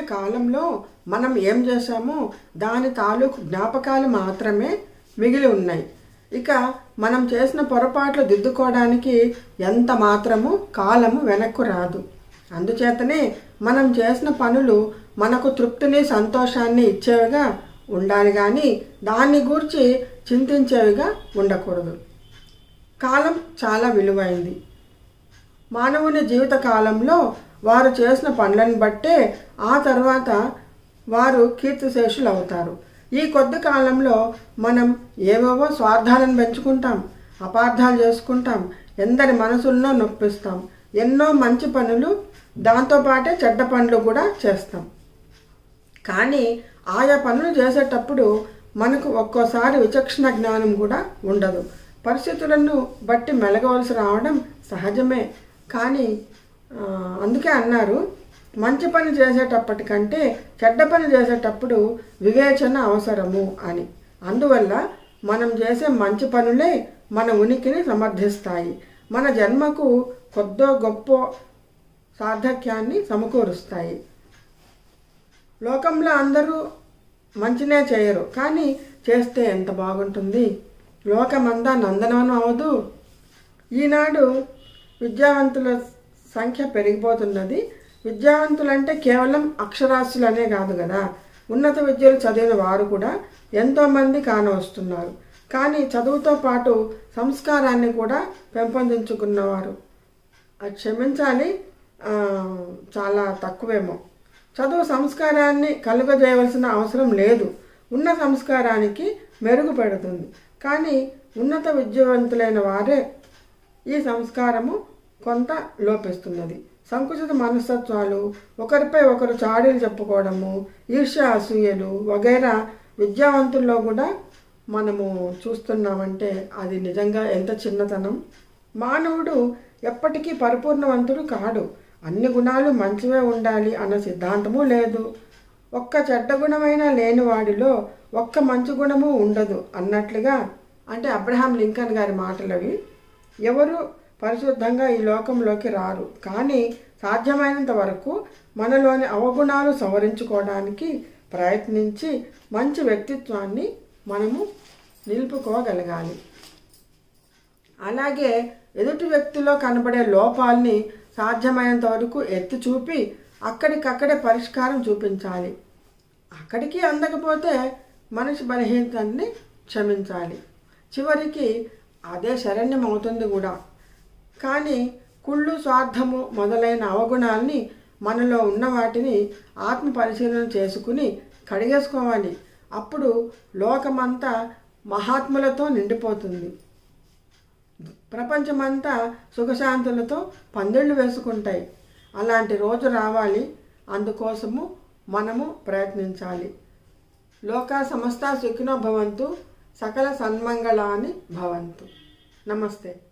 కాలంలో మనం ఏం చేశామో దాని తాలూకు జ్ఞాపకాలు మాత్రమే మిగిలి ఉన్నాయి ఇక మనం చేసిన పొరపాట్లు దిద్దుకోవడానికి ఎంత మాత్రము కాలము వెనక్కు రాదు అందుచేతనే మనం చేసిన పనులు మనకు తృప్తిని సంతోషాన్ని ఇచ్చేవిగా ఉండాలి కానీ దాన్ని గూర్చి చింతించేవిగా ఉండకూడదు కాలం చాలా విలువైంది మానవుని జీవిత కాలంలో వారు చేసిన పనులను బట్టే ఆ తర్వాత వారు కీర్తిశేషులు అవుతారు ఈ కొద్ది కాలంలో మనం ఏవేవో స్వార్థాలను పెంచుకుంటాం అపార్థాలు చేసుకుంటాం ఎందరి మనసుల్లో నొప్పిస్తాం ఎన్నో మంచి పనులు దాంతోపాటే చెడ్డ పనులు కూడా చేస్తాం కానీ ఆయా పనులు చేసేటప్పుడు మనకు ఒక్కోసారి విచక్షణ జ్ఞానం కూడా ఉండదు పరిస్థితులను బట్టి మెలగవలసి రావడం సహజమే కానీ ఆ, అందుకే అన్నారు మంచి పని చేసేటప్పటికంటే చెడ్డ పని చేసేటప్పుడు వివేచన అవసరము అని అందువల్ల మనం చేసే మంచి పనులే మన ఉనికిని సమర్థిస్తాయి మన జన్మకు కొద్దో గొప్ప సార్థక్యాన్ని సమకూరుస్తాయి లోకంలో అందరూ మంచినే చేయరు కానీ చేస్తే ఎంత బాగుంటుంది లోకమంతా నందనవనం అవదు ఈనాడు విద్యావంతుల సంఖ్య పెరిగిపోతున్నది విద్యావంతులంటే కేవలం అక్షరాస్యులనే కాదు కదా ఉన్నత విద్యలు చదివిన వారు కూడా ఎంతోమంది కానవస్తున్నారు కానీ చదువుతో పాటు సంస్కారాన్ని కూడా పెంపొందించుకున్నవారు అది క్షమించాలి ఆ, చాలా తక్కువేమో చదువు సంస్కారాన్ని కలుగజేయవలసిన అవసరం లేదు ఉన్న సంస్కారానికి మెరుగుపెడుతుంది కానీ ఉన్నత విద్యావంతులైన వారే ఈ సంస్కారము కొంత లోపిస్తున్నది సంకుచిత మనస్తత్వాలు ఒకరిపై ఒకరు చాడీలు చెప్పుకోవడము ఈర్ష్య అసూయలు వగైరా విద్యావంతుల్లో కూడా మనము చూస్తున్నామంటే అది నిజంగా ఎంత చిన్నతనం మానవుడు ఎప్పటికీ పరిపూర్ణవంతుడు కాడు అన్ని గుణాలు మంచివే ఉండాలి అన్న సిద్ధాంతము లేదు ఒక్క చెడ్డ గుణమైనా లేని వాడిలో ఒక్క మంచి గుణము ఉండదు అన్నట్లుగా అంటే అబ్రహాం లింకన్ గారి మాటలవి ఎవరు పరిశుద్ధంగా ఈ లోకంలోకి రారు కానీ సాధ్యమైనంత వరకు మనలోని అవగుణాలు సవరించుకోవడానికి ప్రయత్నించి మంచి వ్యక్తిత్వాన్ని మనము నిలుపుకోగలగాలి అలాగే ఎదుటి వ్యక్తిలో కనబడే లోపాల్ని సాధ్యమైనంత వరకు ఎత్తి చూపి అక్కడికక్కడే పరిష్కారం చూపించాలి అక్కడికి అందకపోతే మనిషి బలహీనతని క్షమించాలి చివరికి అదే శరణ్యం అవుతుంది కూడా కానీ కుళ్ళు స్వార్థము మొదలైన అవగుణాల్ని మనలో ఉన్న వాటిని ఆత్మ పరిశీలన చేసుకుని కడిగేసుకోవాలి అప్పుడు లోకమంతా మహాత్ములతో నిండిపోతుంది ప్రపంచమంతా సుఖశాంతులతో పందిళ్ళు వేసుకుంటాయి అలాంటి రోజు రావాలి అందుకోసము మనము ప్రయత్నించాలి లోక సమస్త సుఖినో భవంతు సకల సన్మంగళాని భవంతు నమస్తే